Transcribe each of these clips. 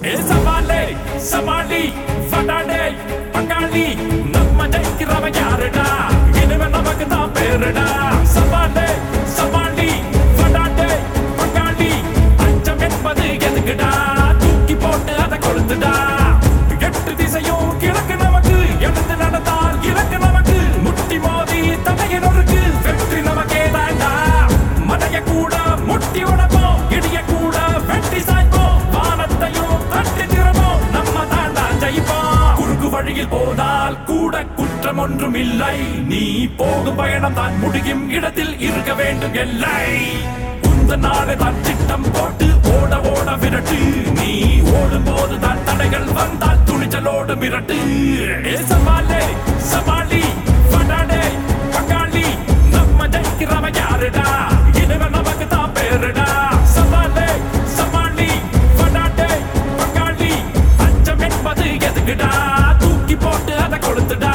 ஏ சவாலே சமாளி ஃபடாடே பங்காளி நம்ம ஜெயிக்கிறவன் யாருடா இனிமே நமக்கு தான் பேருடா சவாலே சமாளி ஃபடாடே பங்காளி அச்சம் என்பது எதுக்குடா தூக்கி போட்டு அதை கொளுத்துடா எட்டு திசையும் கிழக்கு நமக்கு எடுத்து நடந்தால் இலக்கு நமக்கு முட்டி மோதி தடையை நொறுக்கு வெற்றி நமக்கே தாண்டா மலைய கூட முட்டி உடப்போம் இடிய கூட வெட்டி சாய்ப்போம் வானத்தையும் தட்டி திறப்போம் நம்ம தாண்டா ஜெயிப்போம் குறுக்கு வழியில் போனால் கூட குற்றம் ஒன்றும் இல்லை நீ போகும் பயணம் தான் முடியும் இடத்தில் இருக்க வேண்டும் எல்லை உந்த நாளை தான் திட்டம் போட்டு ஓட ஓட விரட்டு நீ ஓடும் போது தான் தடைகள் வந்தால் துணிச்சலோடு மிரட்டு ஏ சவாலே சவாலி ஃபடாடே பங்காளி நம்ம ஜெயிக்கிறவன் யாருடா இனிமே நமக்கு தான் பேருடா சவாலே சவாலி ஃபடாடே பங்காளி அச்சம் என்பது எதுக்குடா தூக்கி போட்டு அதை கொடுத்துடா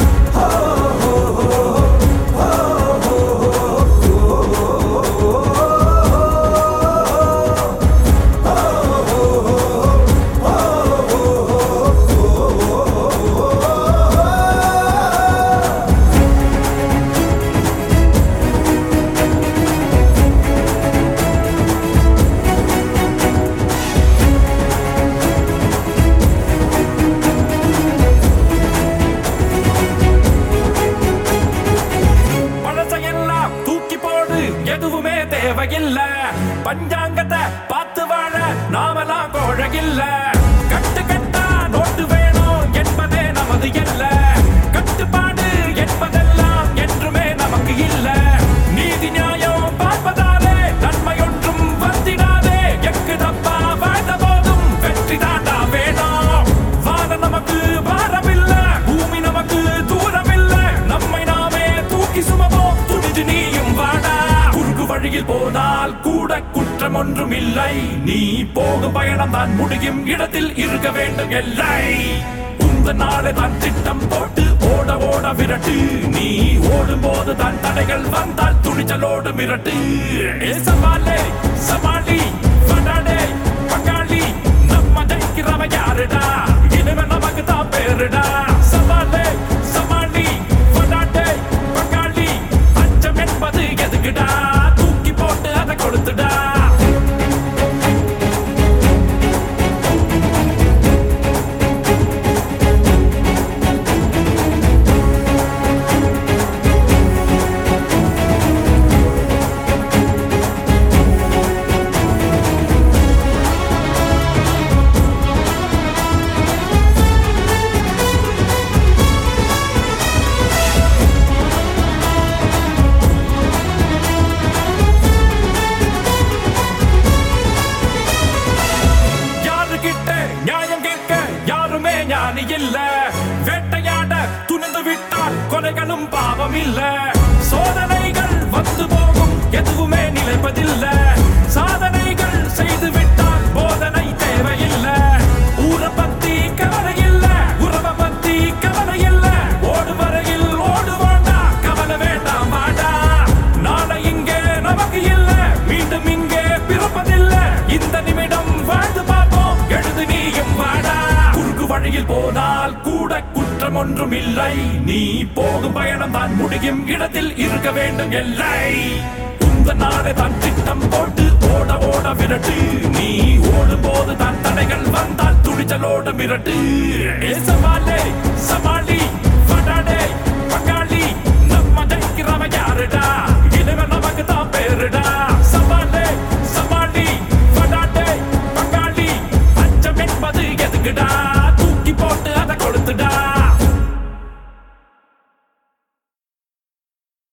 பழசையெல்லாம் தூக்கி போடு எதுவுமே தேவையில்ல பஞ்சாங்கத்தை பார்த்து வாழ நாமெல்லாம் கோழகில்ல கட்டு கட்டா நோட்டு வேணும் என்பதே நமது இல்ல கட்டுப்பாடு என்பதெல்லாம் என்றுமே நமக்கு இல்ல நீதி நியாயம் பார்ப்பதாலே நன்மை ஒன்றும் வந்திடாதே எக்கு தப்பா வாழ்ந்த போதும் வெற்றி தாண்டா வேணும் வானம் நமக்கு பாரமில்ல பூமி நமக்கு தூரமில்ல நம்மை நாமே தூக்கி சுமவோம் துணிஞ்சு நீயும் வாடா குறுக்கு வழியில் போனால் கூட குற்றம் ஒன்றும் இல்லை நீ போகும் பயணம் தான் முடியும் இடத்தில் இருக்க வேண்டும் எல்லை உந்த நாளை தான் திட்டம் போட்டு ஓட ஓட விரட்டு நீ ஓடும் போது தான் தடைகள் வந்தால் துணிச்சலோடு மிரட்டு ஏ சவாலே சமாளி ஃபடாடே பங்காளி நம்ம ஜெயிக்கிறவன் யாருடா இனிமே நமக்கு தான் பேருடா சவாலே சமாளி ஃபடாடே பங்காளி அச்சம் என்பது எதுக்குடா தூக்கி போட்டு அதை கொடுத்துடா யாருகிட்ட நியாயம் கேட்க யாருமே ஞானி இல்ல வேட்டையாட துணிந்து விட்டால் கொலைகளும் பாவம் இல்ல சோதனைகள் வந்து போகும் எதுவுமே நிலைப்பதில்ல சாதனைகள் செய்து விட்டால் போதனை தேவையில்ல ஊரை பத்தி கவலை இல்ல உறவை பத்தி கவலை இல்ல ஓடு வரையில் ஓடுவாண்டா கவலை வேண்டாம் வாடா நாளை இங்கே நமக்கு இல்ல மீண்டும் இங்கே பிறப்பதில்ல இந்த நிமிடம் வாழ்ந்து பார்ப்போம் எழுது நீயும் வாடா குறுக்கு வழியில் போனால் கூட குற்றம் ஒன்றும் இல்லை நீ போகும் பயணம் தான் முடியும் இடத்தில் இருக்க வேண்டும் எல்லை உந்த நாளை தான் திட்டம் போட்டு ஓட ஓட விரட்டு நீ ஓடும் போது தான் தடைகள் வந்தால் துணிச்சலோடு மிரட்டு